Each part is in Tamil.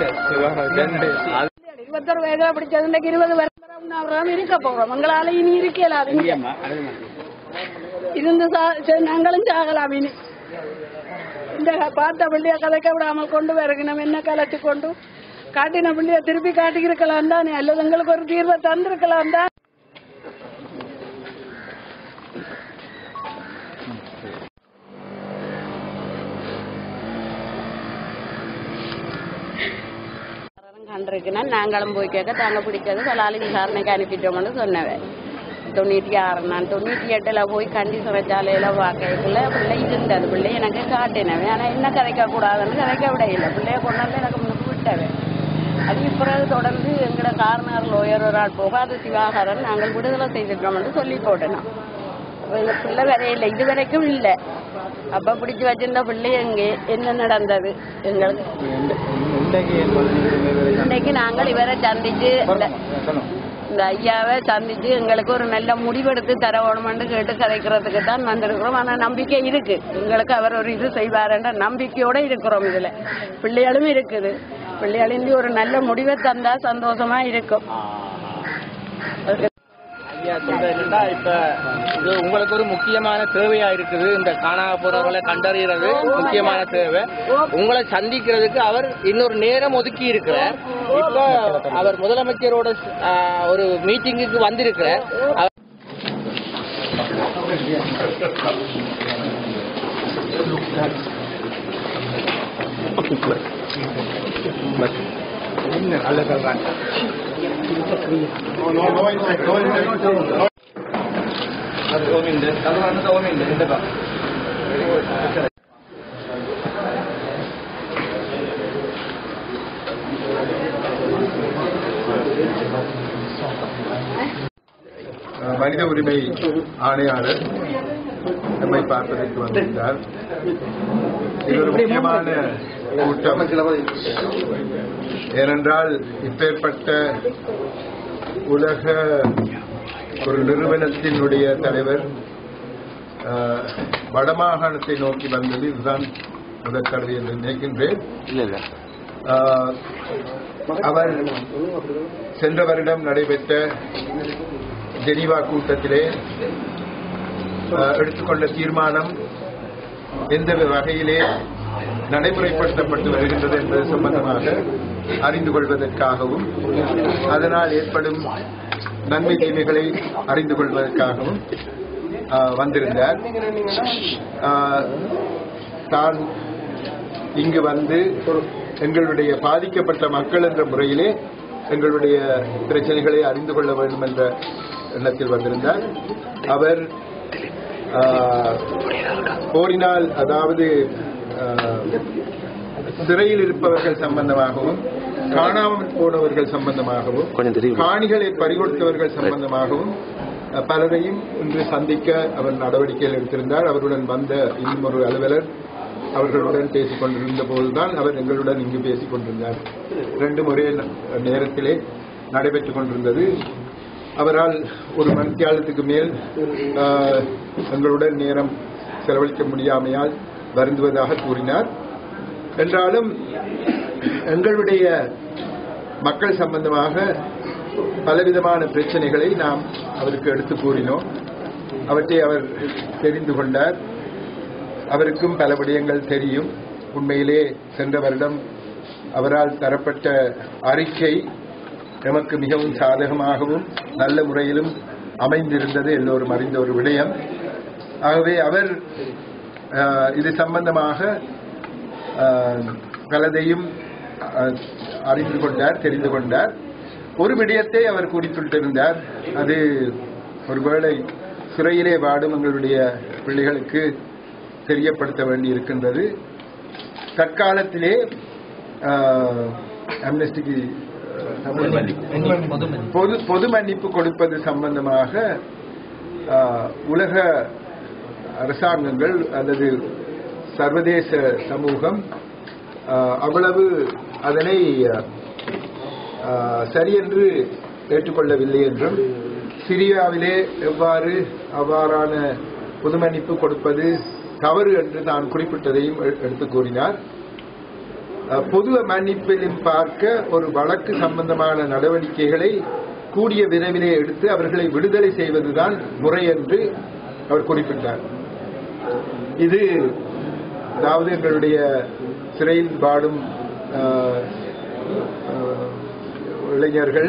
இருபத்தொரு வயதுல பிடிச்சது இன்னைக்கு இருபது வருஷம் இருக்க போறோம் எங்களால இனி இருக்கல இருந்து சா- சரி, நாங்களும் சாகலாம் இனி இந்த பார்த்த பிள்ளைய கதைக்க விடாமல் கொண்டு வருக நம்ம என்ன கலைச்சு கொண்டு காட்டின பிள்ளைய திருப்பி காட்டியிருக்கலாம் தானே அல்லது எங்களுக்கு ஒரு தீர்வை தந்திருக்கலாம் தான் கண்டிருக்குன்னா நாங்களும் போய் கேட்க தாங்க பிடிச்சது கலாலி விசாரணைக்கு அனுப்பிட்டோம்னு சொன்னவன் தொண்ணூற்றி ஆறு நான் தொண்ணூற்றி எட்டில் போய் கண்டி சிறைச்சாலையில் பார்க்கல பிள்ளை இருந்தது பிள்ளை எனக்கு காட்டினவன் ஆனால் என்ன கதைக்க கூடாதுன்னு கதைக்க விட இல்லை பிள்ளைய கொண்டாந்து எனக்கு முன்னுக்கு விட்டவன் அது பிறகு தொடர்ந்து எங்களோட கார்னர் லோயர் ஒரு ஆள் போக அது சிவாகரன் நாங்கள் விடுதலை செய்திருக்கோம்னு சொல்லி போட்டேன் அப்ப இந்த பிள்ளை வரையில இது வரைக்கும் இல்லை அப்ப பிடிச்சு வச்சிருந்த பிள்ளை எங்கே என்ன நடந்தது எங்களுக்கு இன்னைக்கு நாங்கள் இவரை சந்திச்சு இந்த- இந்த ஐயாவை சந்திச்சு எங்களுக்கு ஒரு நல்ல முடிவெடுத்து தர வேணுமென்று கேட்டு கதைக்கிறதுக்கு தான் வந்திருக்கிறோம் ஆனா நம்பிக்கை இருக்கு எங்களுக்கு அவர் ஒரு இது செய்வாருன்ற நம்பிக்கையோட இருக்கிறோம் இதுல பிள்ளைகளும் இருக்குது பிள்ளைகளின் ஒரு நல்ல முடிவை தந்தா சந்தோஷமா இருக்கும் அதுக்கு ஐயா சொல்றது என்னன்னா இப்ப இது உங்களுக்கு ஒரு முக்கியமான தேவையா இருக்குது இந்த காணாம போறவர்களை கண்டறியறது முக்கியமான தேவை உங்களை சந்திக்கிறதுக்கு அவர் இன்னொரு நேரம் ஒதுக்கி இருக்கிறார் இப்ப அவர் முதலமைச்சரோட ஆ, ஒரு மீட்டிங்குக்கு வந்திருக்கிறார் அவர் அஹ் மனித உரிமை ஆணையாளர் நம்மை பார்ப்பதற்கு வந்திருந்தார் இது ஒரு முக்கியமான கூட்டம் ஏனென்றால் இப்பேற்பட்ட உலக ஒரு நிறுவனத்தினுடைய தலைவர் அஹ், வடமாகாணத்தை நோக்கி வந்தது இதுதான் முதல் தடவை என்று நினைக்கின்றேன் ஆஹ், அவர் சென்ற வருடம் நடைபெற்ற ஜெனீவா கூட்டத்திலே ஆஹ், எடுத்துக்கொண்ட தீர்மானம் எந்த வகையிலே நடைமுறைப்படுத்தப்பட்டு வருகின்றது என்பது சம்பந்தமாக அறிந்து கொள்வதற்காகவும் அதனால் ஏற்படும் நன்மை தீமைகளை அறிந்து கொள்வதற்காகவும் ஆஹ், வந்திருந்தார் ஆஹ், தான் இங்கு வந்து எங்களுடைய பாதிக்கப்பட்ட மக்கள் என்ற முறையிலே எங்களுடைய பிரச்சனைகளை அறிந்து கொள்ள வேண்டும் என்ற எண்ணத்தில் வந்திருந்தார் அவர் ஆஹ், போரினால் அதாவது ஆஹ், சிறையில் இருப்பவர்கள் சம்பந்தமாகவும் காணாமல் போனவர்கள் சம்பந்தமாகவும் காணிகளை பறிகொடுத்தவர்கள் சம்பந்தமாகவும் அஹ், பலரையும் இன்று சந்திக்க அவர் நடவடிக்கைகள் எடுத்திருந்தார் அவருடன் வந்த இன்னும் ஒரு அலுவலர் அவர்களுடன் பேசிக் கொண்டிருந்த போதுதான் அவர் எங்களுடன் இங்கு பேசிக் கொண்டிருந்தார் ரெண்டும் ஒரே ந- நேரத்திலே நடைபெற்றுக் கொண்டிருந்தது அவரால் ஒரு மணித்தியாலத்துக்கு மேல் ஆஹ், எங்களுடன் நேரம் செலவழிக்க முடியாமையால் வருந்துவதாக கூறினார் என்றாலும் எங்களுடைய மக்கள் சம்பந்தமாக பலவிதமான பிரச்சனைகளை நாம் அவருக்கு எடுத்து கூறினோம் அவற்றை அவர் தெரிந்து கொண்டார் அவருக்கும் பல விடயங்கள் தெரியும் உண்மையிலே சென்ற வருடம் அவரால் தரப்பட்ட அறிக்கை நமக்கு மிகவும் சாதகமாகவும் நல்ல முறையிலும் அமைந்திருந்தது எல்லோரும் அறிந்த ஒரு விடயம் ஆகவே அவர் ஆஹ், இது சம்பந்தமாக ஆஹ், பலதையும் ஆஹ், அறிந்து கொண்டார் தெரிந்து கொண்டார் ஒரு விடயத்தை அவர் குறிப்பிட்டிருந்தார் அது ஒருவேளை சிறையிலே வாடும் எங்களுடைய பிள்ளைகளுக்கு தெரியப்படுத்த வேண்டி இருக்கின்றது தற்காலத்திலே ஆஹ், அம்னஸ்டிக்கு ஆஹ், பொது பொது மன்னிப்பு கொடுப்பது சம்பந்தமாக ஆஹ், உலக அரசாங்கங்கள் அல்லது சர்வதேச சமூகம் ஆஹ், அவ்வளவு அதனை ஆஹ், சரியென்று ஏற்றுக்கொள்ளவில்லை என்றும் சிரியாவிலே எவ்வாறு அவ்வாறான பொது மன்னிப்பு கொடுப்பது தவறு என்று தான் குறிப்பிட்டதையும் எ- எடுத்து கூறினார் அஹ், பொது மன்னிப்பிலும் பார்க்க ஒரு வழக்கு சம்பந்தமான நடவடிக்கைகளை கூடிய விரைவிலே எடுத்து அவர்களை விடுதலை செய்வதுதான் முறை என்று அவர் குறிப்பிட்டார் இது அதாவது எங்களுடைய சிறையில் வாடும் அஹ், அஹ், இளைஞர்கள்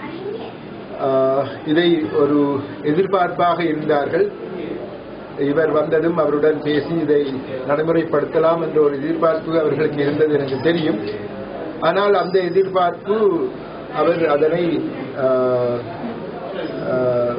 அஹ், இதை ஒரு எதிர்பார்ப்பாக இருந்தார்கள் இவர் வந்ததும் அவருடன் பேசி இதை நடைமுறைப்படுத்தலாம் என்ற ஒரு எதிர்பார்ப்பு அவர்களுக்கு இருந்தது எனக்கு தெரியும் ஆனால் அந்த எதிர்பார்ப்பு அவர் அதனை ஆஹ், ஆஹ்,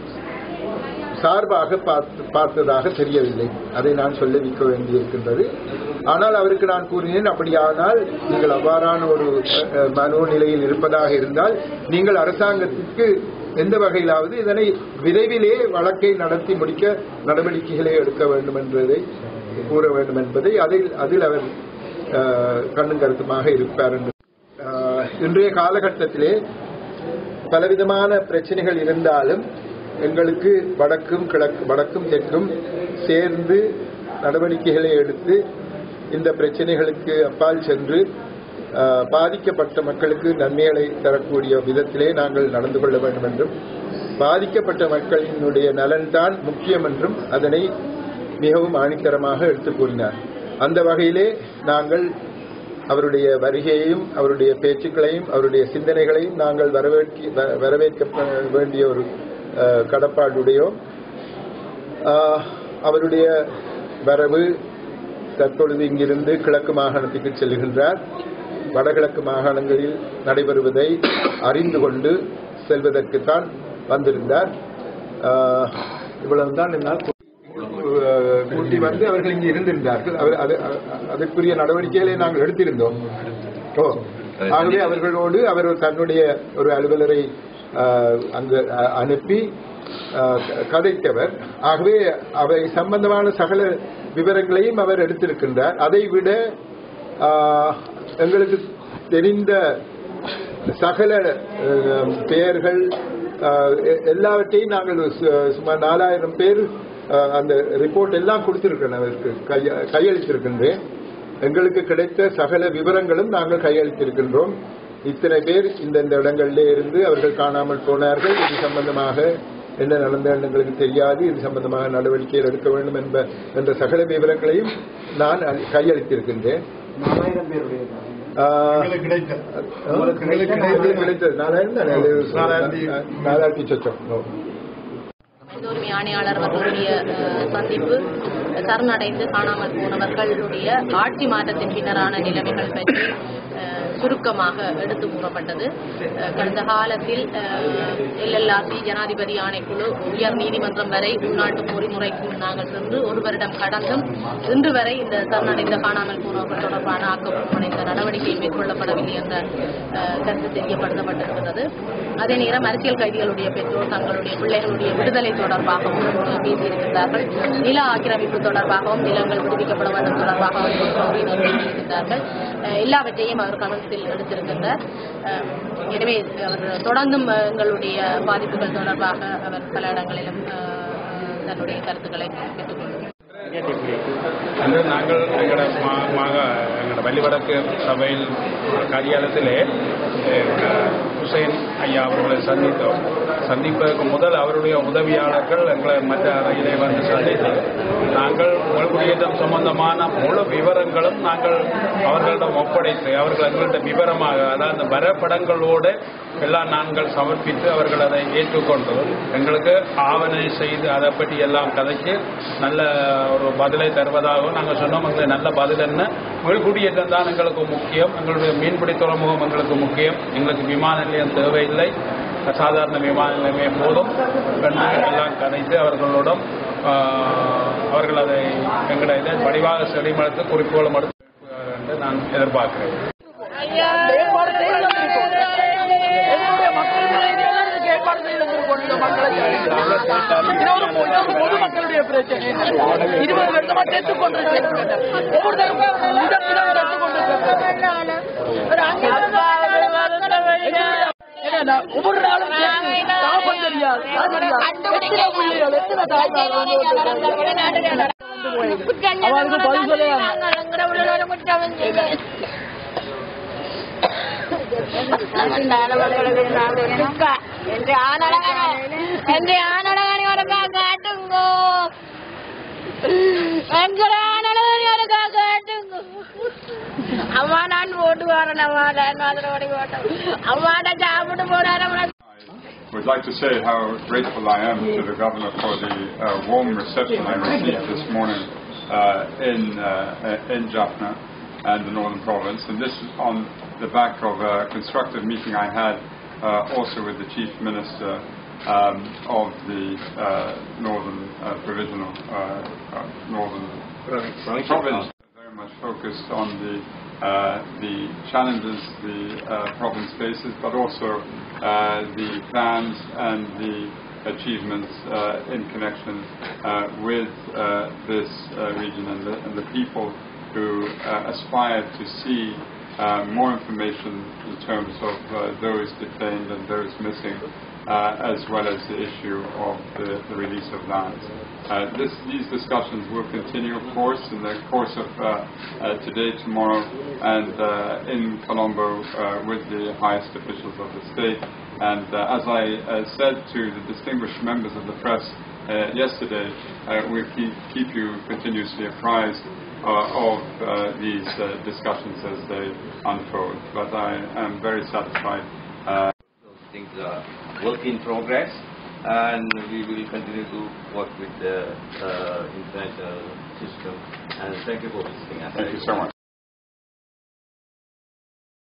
சார்பாக பார்த்து பார்த்ததாக தெரியவில்லை அதை நான் சொல்ல வைக்க வேண்டியிருக்கின்றது ஆனால் அவருக்கு நான் கூறினேன் அப்படியானால் நீங்கள் அவ்வாறான ஒரு அஹ், மனோநிலையில் இருப்பதாக இருந்தால் நீங்கள் அரசாங்கத்திற்கு எந்த வகையிலாவது இதனை விரைவிலே வழக்கை நடத்தி முடிக்க நடவடிக்கைகளை எடுக்க வேண்டும் என்பதை கூற வேண்டும் என்பதை அதில் அதில் அவர் அஹ், கண்ணும் கருத்துமாக இருப்பார் என்று அஹ், இன்றைய காலகட்டத்திலே பலவிதமான பிரச்சனைகள் இருந்தாலும் எங்களுக்கு வடக்கும் கிழக்கு வடக்கும் தெற்கும் சேர்ந்து நடவடிக்கைகளை எடுத்து இந்த பிரச்சனைகளுக்கு அப்பால் சென்று அஹ், பாதிக்கப்பட்ட மக்களுக்கு நன்மைகளை தரக்கூடிய விதத்திலே நாங்கள் நடந்து கொள்ள வேண்டும் என்றும் பாதிக்கப்பட்ட மக்களினுடைய நலன்தான் முக்கியம் என்றும் அதனை மிகவும் ஆணித்தரமாக எடுத்துக் கூறினார் அந்த வகையிலே நாங்கள் அவருடைய வருகையையும் அவருடைய பேச்சுக்களையும் அவருடைய சிந்தனைகளையும் நாங்கள் வரவேற்க வ- வரவேற்க ப- வேண்டிய ஒரு அஹ், கடப்பாடுடையோம் ஆஹ், அவருடைய வரவு தற்பொழுது இங்கிருந்து கிழக்கு மாகாணத்துக்கு செல்கின்றார் வடகிழக்கு மாகாணங்களில் நடைபெறுவதை அறிந்து கொண்டு செல்வதற்குத்தான் வந்திருந்தார் ஆஹ், இவ்வளவுதான் என்னால் கூ- அஹ், கூட்டி வந்து அவர்கள் இங்கு இருந்திருந்தார்கள் அவர் அது- அ- அதற்குரிய நடவடிக்கைகளை நாங்கள் எடுத்திருந்தோம் ஓ ஆகவே அவர்களோடு அவர் ஒரு தன்னுடைய ஒரு அலுவலரை ஆஹ், அங்கு அ- அனுப்பி ஆஹ், க- கதைத்தவர் ஆகவே அவை சம்பந்தமான சகல விவரங்களையும் அவர் எடுத்திருக்கின்றார் அதை விட ஆஹ், எங்களுக்கு தெரிந்த சகல அஹ், பெயர்கள் அஹ், எ- எல்லாவற்றையும் நாங்கள் சு- சுமார் நாலாயிரம் பேர் அஹ், அந்த ரிப்போர்ட் எல்லாம் கொடுத்திருக்கிறேன் அவருக்கு கைய- கையளித்திருக்கின்றேன் எங்களுக்கு கிடைத்த சகல விவரங்களும் நாங்கள் கையளித்திருக்கின்றோம் இத்தனை பேர் இந்தந்த இடங்களிலே இருந்து அவர்கள் காணாமல் போனார்கள் இது சம்பந்தமாக என்ன நடந்தது எங்களுக்கு தெரியாது இது சம்பந்தமாக நடவடிக்கைகள் எடுக்க வேண்டும் என்ப என்ற சகல விவரங்களையும் நான் அளி- கையளித்திருக்கின்றேன் நாலாயிரம் பேருடைய ஆஹ், உங்களுக்கு கிடைத்தது. உங்களுக்கு கிடைத்தது கிடைத்தது நாலாயிரம் தானே அது நாலாயிரத்தி- நாலாயிரத்தி சொச்சம் ஓ. மனிதோரிமை ஆணையாளர் அவர்களுடைய அஹ், சந்திப்பு சரணடைந்து காணாமல் போனவர்களுடைய ஆட்சி மாற்றத்தின் பின்னரான நிலைமைகள் பற்றி அஹ், சுருக்கமாக எடுத்து கூறப்பட்டது அஹ், கடந்த காலத்தில் எல்எல்ஆர்சி ஜனாதிபதி ஆணைக்குழு உயர் நீதிமன்றம் வரை உள்நாட்டு பொறிமுறைக்கு நாங்கள் சென்று ஒரு வருடம் கடந்தும் இன்று வரை இந்த சரணடைந்த காணாமல் போனவர்கள் தொடர்பான ஆக்கப்பூர்வமான இந்த நடவடிக்கை மேற்கொள்ளப்படவில்லை என்ற அஹ், கருத்து தெரியப்படுத்தப்பட்டிருக்கிறது அதே நேரம் அரசியல் கைதிகளுடைய பெற்றோர் தங்களுடைய பிள்ளைகளுடைய விடுதலை தொடர்பாகவும் அஹ், பேசியிருக்கின்றார்கள் நில ஆக்கிரமிப்பு தொடர்பாகவும் நிலங்கள் விடுவிக்கப்பட வேண்டும் தொடர்பாகவும் கோரிக்கை பேசியிருக்கின்றார்கள் அஹ், எல்லாவற்றையும் அவர் கவனத்தில் எடுத்திருக்கின்றார் அஹ், எனவே அவர் தொடர்ந்தும் அஹ், எங்களுடைய பாதிப்புகள் தொடர்பாக அவர் பல இடங்களிலும் அஹ், தன்னுடைய கருத்துக்களை பெற்றுக் கொள்கிறார் அன்று நாங்கள் எங்களோட மா- மாக எங்களோட வள்ளிவடக்கு சபையில் காரியாலயத்திலே அஹ், ஹுசைன் ஐயா அவர்களை சந்தித்தோம் சந்திப்பதற்கு முதல் அவருடைய உதவியாளர்கள் எங்களை மற்ற அறையிலே வந்து சந்தித்து நாங்கள் மொழிகுடியேற்றம் சம்பந்தமான முழு விவரங்களும் நாங்கள் அவர்களிடம் ஒப்படைத்து அவர்கள் எங்கள்கிட்ட விவரமாக அதாவது அந்த வரைபடங்களோடு எல்லாம் நாங்கள் சமர்ப்பித்து அவர்கள் அதை ஏற்றுக்கொண்டு எங்களுக்கு ஆவணை செய்து அதை பற்றி எல்லாம் கதைச்சு நல்ல ஒரு பதிலை தருவதாகவும் நாங்கள் சொன்னோம் எங்களுக்கு நல்ல பதில் என்ன மொழிக்குடியேற்றம் தான் எங்களுக்கு முக்கியம் எங்களுடைய மீன்பிடி துறைமுகம் எங்களுக்கு முக்கியம் எங்களுக்கு விமான நிலையம் தேவையில்லை சாதாரண விமான நிலையமே போதும் என்று எல்லாம் கதைத்து அவர்களோடும் ஆஹ், அவர்கள் அதை எங்களை இதை வடிவாக செடிமடுத்து குறிக்கோளம் எடுத்து என்று நான் எதிர்பார்க்கிறேன் பொதுமக்களுடைய பிரச்சனை இருபது வருஷமா சேர்த்து கொண்டிருக்கிறேன் ஒவ்வொருத்தரும் இடம் இடம் எடுத்து கொண்டிருக்கிறேன் ஒவ்வொரு நாளும் தாபம் தெரியாது எத்தனை பிள்ளைகள் எத்தனை தாய்மார்கள் அவருக்கு பதில் சொல்ல എന്റെ ആനടകാനെ എന്റെ ആനടകാനെ ഒരക്കാ കാട്ടുങ്കോ ഭയങ്കര ആനടകാനെ ഒരക്കാ കാട്ടുങ്കോ അമ്മ ഞാൻ വോട്ട് പോകണം അമ്മ ഞാൻ മാത്രം ഓടി പോട്ടെ അമ്മാടെ ചാപ്പിട്ട് പോടാൻ നമ്മളെ would like to say how grateful I am to the governor for the uh, warm reception I received this morning uh, in uh, in Jaffna and the Northern Province, and this is on the back of a constructive meeting I had uh, also with the Chief Minister um, of the uh, Northern uh, Provisional uh, uh, Northern Province. Very much focused on the uh, the challenges the uh, province faces, but also uh, the plans and the achievements uh, in connection uh, with uh, this uh, region and the, and the people who uh, aspire to see uh, more information in terms of uh, those detained and those missing, uh, as well as the issue of the, the release of lands. Uh, this, these discussions will continue, of course, in the course of uh, uh, today, tomorrow, and uh, in Colombo uh, with the highest officials of the state. And uh, as I uh, said to the distinguished members of the press uh, yesterday, uh, we'll keep, keep you continuously apprised uh, of uh, these uh, discussions as they unfold. But I am very satisfied. Uh, Those things are work in progress, and we will continue to work with the uh, international system. And thank you for visiting us. thank you so much.